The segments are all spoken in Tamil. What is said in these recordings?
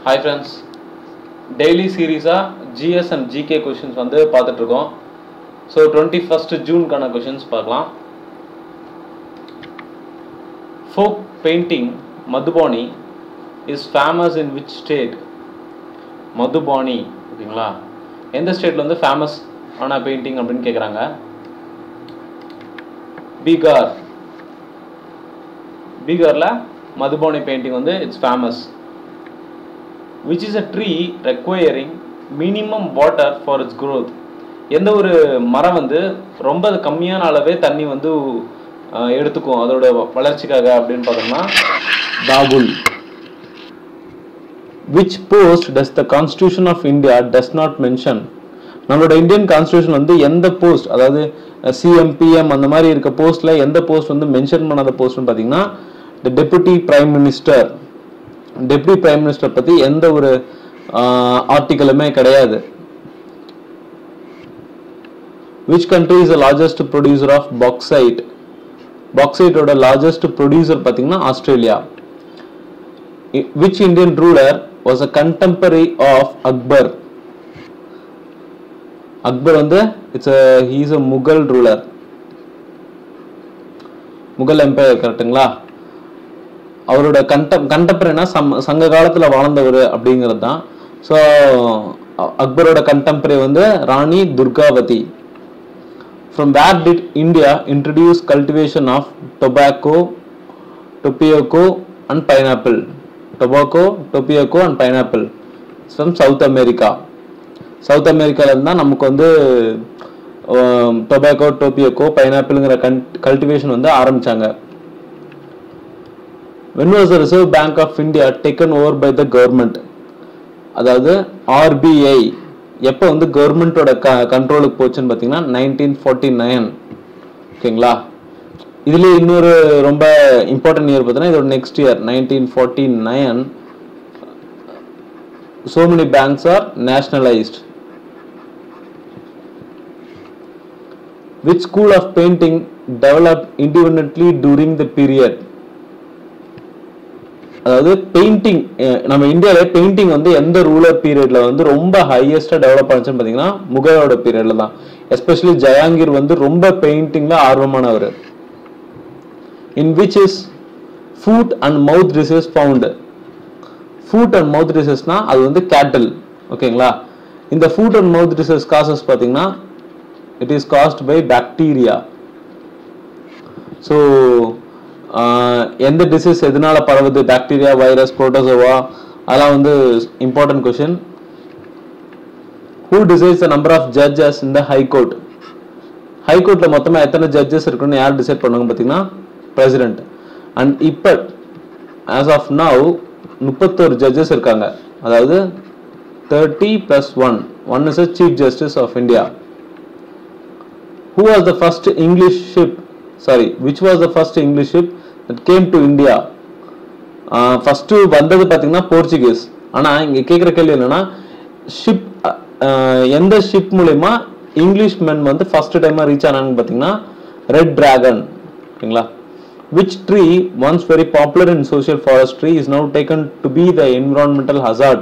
ஹாய் ஃப்ரெண்ட்ஸ் டெய்லி சீரீஸாக ஜிஎஸ் அண்ட் ஜிகே கொஷின்ஸ் வந்து பார்த்துட்ருக்கோம் ஸோ டுவெண்ட்டி ஃபஸ்ட்டு ஜூனுக்கான கொஷின்ஸ் பார்க்கலாம் folk painting Madhubani is famous in which state Madhubani ஓகேங்களா எந்த ஸ்டேட்டில் வந்து ஃபேமஸ் ஆன பெயிண்டிங் அப்படின்னு கேட்குறாங்க பீகார் பீகாரில் மதுபானி பெயிண்டிங் வந்து it's famous which is a tree requiring minimum water for its growth எந்த ஒரு மரம் வந்து ரொம்ப கம்மியான அளவே தண்ணி வந்து அஹ், எடுத்துக்கும் அதோட வ- வளர்ச்சிக்காக அப்படின்னு பார்த்தோம்னா babul which post does the constitution of India does not mention நம்மளோட இந்தியன் கான்ஸ்டியூஷன் வந்து எந்த போஸ்ட் அதாவது சிஎம் பிஎம் அந்த மாதிரி இருக்க போஸ்ட்ல எந்த போஸ்ட் வந்து மென்ஷன் பண்ணாத போஸ்ட்னு பார்த்தீங்கன்னா the deputy prime minister deputy prime minister பத்தி எந்த ஒரு ஆர்டிக்கலுமே கிடையாது which country is the largest producer of bauxite பாக்சைட்டோட லார்ஜஸ்ட் ப்ரொடியூசர் பார்த்தீங்கன்னா Australia which Indian ruler was a contemporary of Akbar Akbar வந்து it's he's a Mughal ruler Mughal empire கரெக்ட்டுங்களா அவரோட கண்ட கண்டெம்பரரினா சம் சங்க காலத்தில் வாழ்ந்தவர் அப்படிங்கிறது தான் ஸோ அக்பரோட கண்டெம்பரரி வந்து Rani Durgavati from where did India introduce cultivation of tobacco tobacco and pineapple tobacco tobacco and pineapple from South America South அமெரிக்காவிலேருந்து தான் நமக்கு வந்து டொபாக்கோ டோபியோக்கோ பைனாப்பிள்ங்கிற கன் கல்டிவேஷன் வந்து ஆரம்பிச்சாங்க when was the Reserve Bank of India taken over by the government அதாவது ஆர்பிஐ எப்போ வந்து கவர்மெண்ட்டோட க கண்ட்ரோலுக்கு போச்சுன்னு பார்த்தீங்கன்னா நைன்டீன் ஃபார்ட்டி நைன் ஓகேங்களா இதுலேயே இன்னொரு ரொம்ப இம்பார்ட்டன்ட் இயர் பார்த்தீங்கன்னா இதோட next year nineteen forty nine so many banks are nationalized which school of painting developed independently during the period அதாவது பெயிண்டிங் நம்ம இந்தியாவில் பெயிண்டிங் வந்து எந்த ரூலர் பீரியட்ல வந்து ரொம்ப ஹையஸ்டா டெவலப் ஆச்சுன்னு பார்த்தீங்கன்னா முகலோட பீரியட்ல தான் எஸ்பெஷலி ஜஹாங்கீர் வந்து ரொம்ப பெயிண்டிங்ல ஆர்வமானவர் in which is foot and mouth disease found foot and mouth டிசீஸ்னா அது வந்து கேட்டில் ஓகேங்களா இந்த foot and mouth disease causes பார்த்தீங்கன்னா it is caused by bacteria so எந்த டிசீஸ் எதனால பரவுது பாக்டீரியா வைரஸ் புரோட்டோசோவா அதெல்லாம் வந்து important question who decides the number of judges இந்த ஹைகோர்ட் ஹைகோர்ட்ல மொத்தமா எத்தனை ஜட்ஜஸ் இருக்குன்னு யார் டிசைட் பண்ணுவாங்க பார்த்தீங்கன்னா பிரசிடென்ட் அண்ட் இப்போ ஆஸ் ஆஃப் நவ் முப்பத்தோரு ஜட்ஜஸ் இருக்காங்க அதாவது thirty plus one one is a chief justice of India who was the first english ship sorry which was the first english ship that came to india first வந்தது பார்த்தீங்கன்னா போர்ச்சுகீஸ் ஆனா இங்க கேட்குற கேள்வி என்னன்னா ஷிப் எந்த ஷிப் மூலயமா இங்கிலீஷ் மென் வந்து ஃபர்ஸ்ட் டைமா ரீச் ஆனாங்கன்னு பார்த்தீங்கன்னா ரெட் டிராகன் ஓகேங்களா which tree once very popular in social forestry is now taken to be the environmental hazard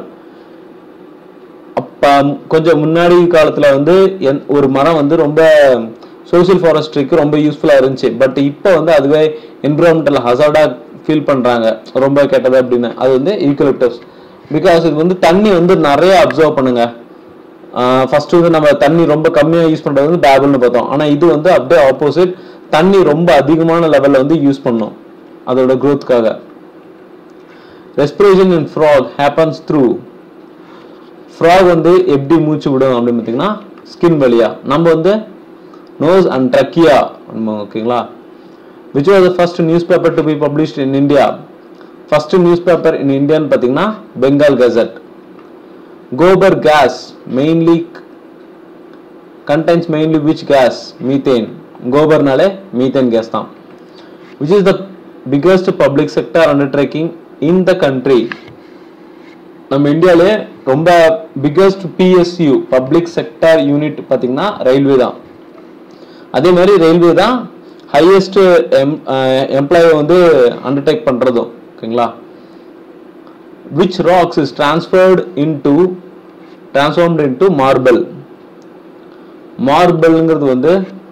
அப்ப கொஞ்சம் முன்னாடி காலத்துல வந்து என்- ஒரு மரம் வந்து ரொம்ப சோஷியல் ஃபாரஸ்ட்ரிக்கு ரொம்ப யூஸ்ஃபுல்லா இருந்துச்சு பட் இப்போ வந்து அதுவே என்விரான்மெண்டல் ஹசார்டா ஃபீல் பண்றாங்க ரொம்ப கெட்டது அப்படின்னு அது வந்து ஈக்குவலிப்டஸ் பிகாஸ் இது வந்து தண்ணி வந்து நிறைய அப்சர்வ் பண்ணுங்க ஃபர்ஸ்ட் வந்து நம்ம தண்ணி ரொம்ப கம்மியா யூஸ் பண்றது வந்து பேபிள்னு பார்த்தோம் ஆனா இது வந்து அப்படியே ஆப்போசிட் தண்ணி ரொம்ப அதிகமான லெவல்ல வந்து யூஸ் பண்ணும் அதோட growthக்காக respiration in frog happens through frog வந்து எப்படி மூச்சு விடும் அப்படின்னு பார்த்தீங்கன்னா ஸ்கின் வழியா நம்ம வந்து நோஸ் அண்ட் ட்ரக்கியா ஓகேங்களா which was the first newspaper to be published in India first newspaper in இந்தியான்னு பார்த்தீங்கன்னா Bengal Gazette gobar gas mainly contains mainly which gas methane கோபர்னாலே மீத்தேன் கேஸ் தான் which is the biggest public sector undertaking in the country நம்ம இந்தியாவிலே ரொம்ப biggest PSU public sector unit பார்த்தீங்கன்னா ரயில்வே தான் அதே மாதிரி ரயில்வே தான் ஹையஸ்ட் எம் எம்ப்ளாயை வந்து அண்டர்டேக் பண்ணுறதும் ஓகேங்களா which rocks is transferred into transformed into marble மார்பிள்ங்கிறது வந்து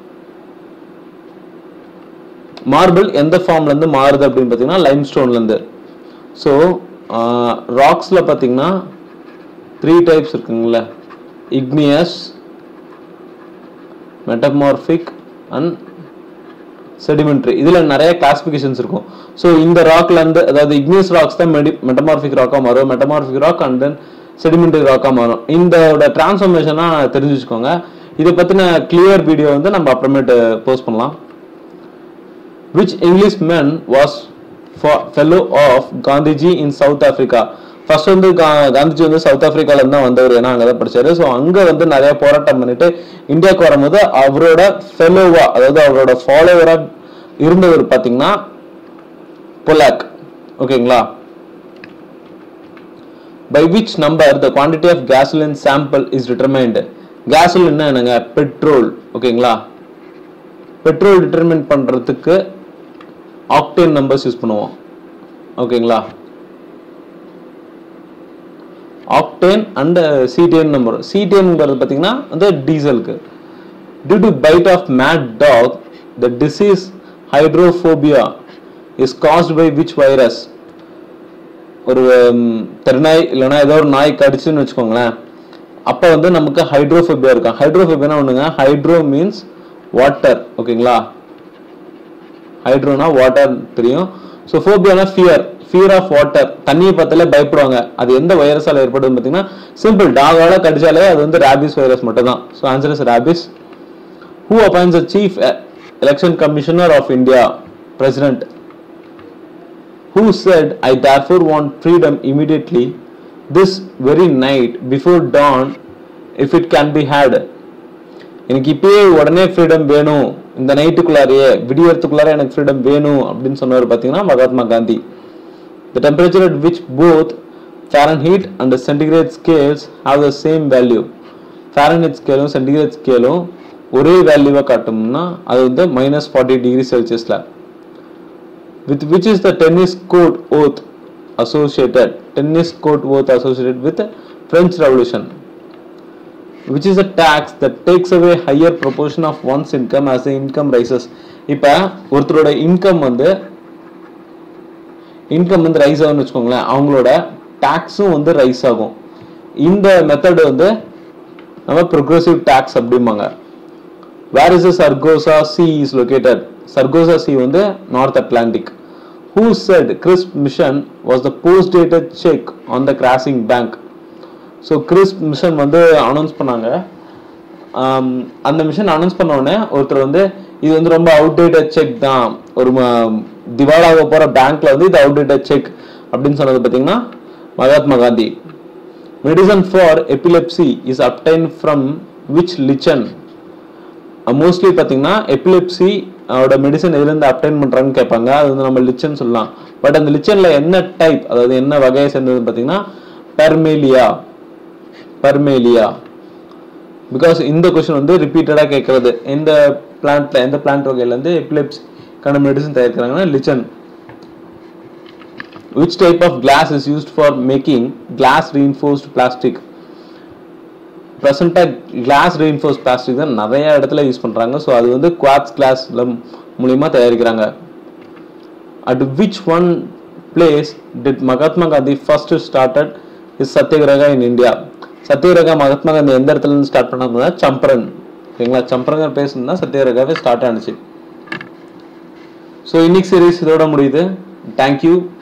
மார்பிள் எந்த ஃபார்ம்ல இருந்து மாறுது அப்படின்னு பார்த்தீங்கன்னா லைம்ஸ்டோன்ல இருந்து ஸோ ராக்ஸ்ல பார்த்தீங்கன்னா த்ரீ டைப்ஸ் இருக்குங்கள இக்னியஸ் மெட்டமார்பிக் அண்ட் செடிமெண்ட்ரி இதில் நிறைய கிளாசிஃபிகேஷன்ஸ் இருக்கும் ஸோ இந்த ராக்ல இருந்து அதாவது இக்னியஸ் ராக்ஸ் தான் மெடி மெட்டமார்பிக் ராக்காக மாறும் metamorphic rock and then sedimentary ராக்காக மாறும் இந்த டிரான்ஸ்ஃபர்மேஷனாக தெரிஞ்சு வச்சுக்கோங்க இதை பற்றின கிளியர் வீடியோ வந்து நம்ம அப்புறமேட்டு போஸ்ட் பண்ணலாம் which Englishman was fo- fellow of Gandhiji in South Africa first வந்து கா- காந்திஜி வந்து சவுத் ஆப்பிரிக்கால இருந்து தான் வந்தவர் ஏன்னா அங்கதான் படிச்சாரு ஸோ அங்க வந்து நிறைய போராட்டம் பண்ணிட்டு இந்தியாவுக்கு வரும்போது அவரோட ஃபெலோவா அதாவது அவரோட ஃபாலோவரா இருந்தவர் பாத்தீங்கன்னா பொலாக் ஓகேங்களா by which number the quantity of gasoline sample is determined gasoline என்னங்க பெட்ரோல் ஓகேங்களா பெட்ரோல் டிட்டர்மின் பண்றதுக்கு ஆக்டேன் நம்பர்ஸ் யூஸ் பண்ணுவோம் ஓகேங்களா ஆக்டேன் அண்ட் சிடிஎன் நம்பர் சிடிஎன்ங்கிறது பார்த்தீங்கன்னா வந்து டீசலுக்கு due to bite of mad dog the disease hydrophobia is caused by which virus ஒரு ம், தெருநாய் இல்லைன்னா ஏதோ ஒரு நாய் கடிச்சுன்னு வச்சுக்கோங்களேன் அப்போ வந்து நமக்கு ஹைட்ரோஃபோபியா இருக்கும் ஹைட்ரோஃபோபியா ஒண்ணுங்க ஹைட்ரோ மீன்ஸ் வாட்டர் ஓகேங்களா ஹைட்ரோனா வாட்டர் தெரியும் ஸோ ஃபோபியானா ஃபியர் ஃபியர் ஆஃப் வாட்டர் தண்ணியை பார்த்தாலே பயப்படுவாங்க அது எந்த வைரஸால் ஏற்படுதுன்னு பார்த்தீங்கன்னா சிம்பிள் டாகால கடிச்சாலே அது வந்து ரேபிஸ் வைரஸ் மட்டும் தான் so answer is rabies who appoints the chief election commissioner of India president who said, I therefore want freedom immediately, this very night before dawn, if it can be had. எனக்கு இப்பயே உடனே ஃப்ரீடம் வேணும் இந்த நைட்டுக்குள்ளாரையே விடியறதுக்குள்ளார எனக்கு ஃப்ரீடம் வேணும் அப்படின்னு சொன்னவர் பார்த்தீங்கன்னா Mahatma Gandhi the temperature at which both Fahrenheit and centigrade scales have the same value Fahrenheit ஸ்கேலும் சென்டிகிரேட் ஸ்கேலும் ஒரே வேல்யூவை காட்டும்னா அது வந்து மைனஸ் ஃபார்ட்டி டிகிரி செல்சியஸில் with which is the tennis court oath associated tennis court oath associated with french revolution which is a tax that takes away higher proportion of one's income as the income rises இப்ப ஒருத்தரோட இன்கம் வந்து இன்கம் வந்து ரைஸ் ஆகும்னு வச்சுக்கோங்களேன் அவங்களோட டாக்ஸும் வந்து ரைஸ் ஆகும் இந்த மெத்தட் வந்து நம்ம ப்ரொக்ரெசிவ் டாக்ஸ் அப்படிம்பாங்க where is Sargasso Sea is located Sargasso Sea வந்து North Atlantic who said Cripps Mission was the post dated cheque on the crashing bank so Cripps Mission வந்து அனௌன்ஸ் பண்ணாங்க ஆம், அந்த மிஷன் அனௌன்ஸ் பண்ண உடனே ஒருத்தர் வந்து இது வந்து ரொம்ப அவுடேட்டட் செக் தான் ஒரு ம- திவாலாக போற பேங்க்ல வந்து இது அவுடேட்டட் செக் அப்படின்னு சொன்னது பார்த்தீங்கன்னா Mahatma Gandhi medicine for epilepsy is obtained from which lichen mostly பார்த்தீங்கன்னா எபிலெப்சி அவரோட மெடிசன் எதுலேருந்து அப்டைன் பண்ணுறாங்கன்னு கேட்பாங்க அது வந்து நம்ம லிச்சன் சொல்லலாம் பட் அந்த லிச்சனில் என்ன டைப் அதாவது என்ன வகையை சேர்ந்ததுன்னு பார்த்தீங்கன்னா பெர்மேலியா பெர்மேலியா பிகாஸ் இந்த கொஸ்டின் வந்து ரிப்பீட்டடாக கேட்கறது எந்த பிளான்ட்ல எந்த பிளான்ட் வகையிலேருந்து எபிலெப்சிக்கான மெடிசன் தயாரிக்கிறாங்கன்னா lichen which type of glass is used for making glass reinforced plastic ப்ரெசென்ட்டாக கிளாஸ் reinforced plastic தான் நிறைய இடத்துல யூஸ் பண்ணுறாங்க ஸோ அது வந்து குவாட்ஸ் கிளாஸ்ல மூலியமா தயாரிக்கிறாங்க at which one place did Mahatma Gandhi first started is satyagraha in India satyagraha Mahatma Gandhi எந்த இடத்துல இருந்து ஸ்டார்ட் பண்ணாங்கன்னா சம்பரன் ஓகேங்களா சம்பரங்கிற பிளேஸ் தான் சத்தியகிரகாவே ஸ்டார்ட் ஆனிச்சு ஸோ இன்னைக்கு சீரீஸ் இதோட முடியுது தேங்க்யூ